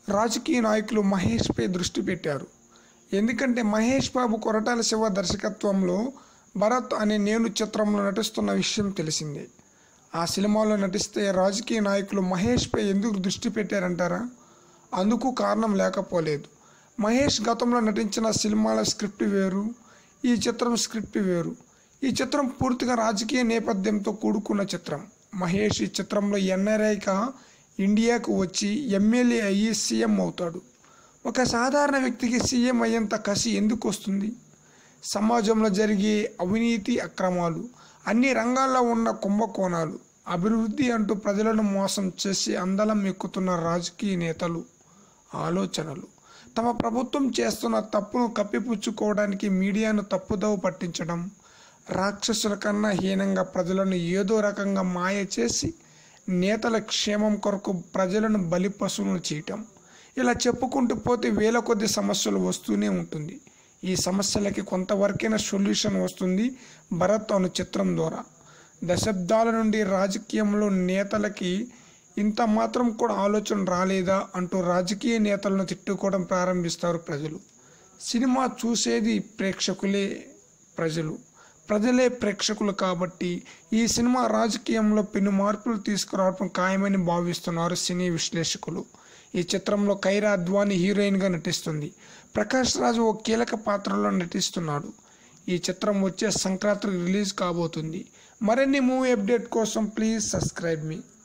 రాజకీయ నాయకులు మహేష్పై దృష్టి పెట్టారు ఎందుకంటే మహేష్ బాబు కొరటాల శివ దర్శకత్వంలో భరత్ అనే నేను చిత్రంలో నటిస్తున్న విషయం తెలిసిందే ఆ సినిమాలో నటిస్తే రాజకీయ నాయకులు మహేష్పై ఎందుకు దృష్టి పెట్టారంటారా అందుకు కారణం లేకపోలేదు మహేష్ గతంలో నటించిన సినిమాల స్క్రిప్ట్ వేరు ఈ చిత్రం స్క్రిప్ట్ వేరు ఈ చిత్రం పూర్తిగా రాజకీయ నేపథ్యంతో కూడుకున్న చిత్రం మహేష్ ఈ చిత్రంలో ఎన్ఆర్ఐగా ఇండియాకు వచ్చి ఎమ్మెల్యే అయ్యి సీఎం అవుతాడు ఒక సాధారణ వ్యక్తికి సీఎం అయ్యేంత కసి ఎందుకు వస్తుంది సమాజంలో జరిగే అవినీతి అక్రమాలు అన్ని రంగాల్లో ఉన్న కుంభకోణాలు అభివృద్ధి అంటూ ప్రజలను మోసం చేసి అందలం ఎక్కుతున్న రాజకీయ నేతలు ఆలోచనలు తమ ప్రభుత్వం చేస్తున్న తప్పును కప్పిపుచ్చుకోవడానికి మీడియాను తప్పుదోవ పట్టించడం రాక్షసుల కన్నా హీనంగా ప్రజలను ఏదో రకంగా మాయ చేసి నేతల క్షేమం కొరకు ప్రజలను బలి పశువులను చేయటం ఇలా చెప్పుకుంటూ పోతే వేల కొద్ది సమస్యలు వస్తూనే ఉంటుంది ఈ సమస్యలకి కొంతవరకైనా సొల్యూషన్ వస్తుంది భరత్ అను చిత్రం ద్వారా దశాబ్దాల నుండి రాజకీయంలో నేతలకి ఇంత మాత్రం కూడా ఆలోచన రాలేదా అంటూ రాజకీయ నేతలను తిట్టుకోవడం ప్రారంభిస్తారు ప్రజలు సినిమా చూసేది ప్రేక్షకులే ప్రజలు ప్రజలే ప్రేక్షకులు కాబట్టి ఈ సినిమా రాజకీయంలో పెను మార్పులు తీసుకురావడం ఖాయమని భావిస్తున్నారు సినీ విశ్లేషకులు ఈ చిత్రంలో కైరా అద్వాని హీరోయిన్గా నటిస్తుంది ప్రకాష్ రాజు ఓ కీలక పాత్రలో నటిస్తున్నాడు ఈ చిత్రం వచ్చే సంక్రాంతికి రిలీజ్ కాబోతుంది మరిన్ని మూవీ అప్డేట్ కోసం ప్లీజ్ సబ్స్క్రైబ్ మీ